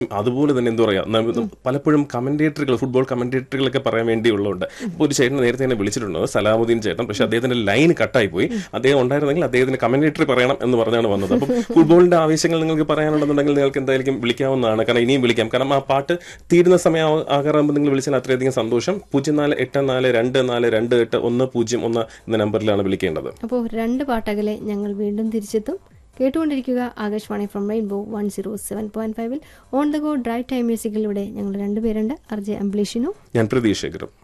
അതുപോലെ തന്നെ എന്താ പറയാ ന- പലപ്പോഴും കമന്റേറ്ററുകൾ ഫുട്ബോൾ കമന്റേറ്ററുകളൊക്കെ പറയാൻ വേണ്ടിയുള്ളതുണ്ട് ഇപ്പോൾ ഒരു ചേട്ടൻ നേരത്തെ തന്നെ വിളിച്ചിട്ടുണ്ട് സലാമുദ്ദീൻ ചേട്ടൻ പക്ഷെ അദ്ദേഹത്തിന്റെ ലൈൻ കട്ടായി പോയി അദ്ദേഹം ഉണ്ടായിരുന്നെങ്കിൽ അദ്ദേഹത്തിന് കമന്റേറ്റർ പറയണം എന്ന് പറഞ്ഞാണ് വന്നത് അപ്പം ഫുട്ബോളിന്റെ ആവശ്യങ്ങൾ നിങ്ങൾക്ക് പറയാനുണ്ടെന്നുണ്ടെങ്കിൽ നിങ്ങൾക്ക് എന്തായാലും വിളിക്കാവുന്നതാണ് കാരണം ഇനിയും വിളിക്കാം കാരണം ആ പാട്ട് തീരുന്ന സമയം ആ- ആകാറാകുമ്പോൾ നിങ്ങൾ വിളിച്ചാൽ അത്രയധികം സന്തോഷം പൂജ്യം നാല് എട്ട് നാല് രണ്ട് നാല് രണ്ട് എട്ട് ഒന്ന് പൂജ്യം ഒന്ന് എന്ന നമ്പറിലാണ് വിളിക്കേണ്ടത് അപ്പോൾ രണ്ട് പാട്ടകലെ ഞങ്ങൾ വീണ്ടും തിരിച്ചെത്തും കേട്ടുകൊണ്ടിരിക്കുക Akashvani from rainbow one zero seven point ഫൈവിൽ on the go drive time മ്യൂസിക്കിലൂടെ ഞങ്ങൾ രണ്ടുപേരുണ്ട് അർജെ അംബ്ലീഷിനു ഞാൻ പ്രതീക്ഷകരും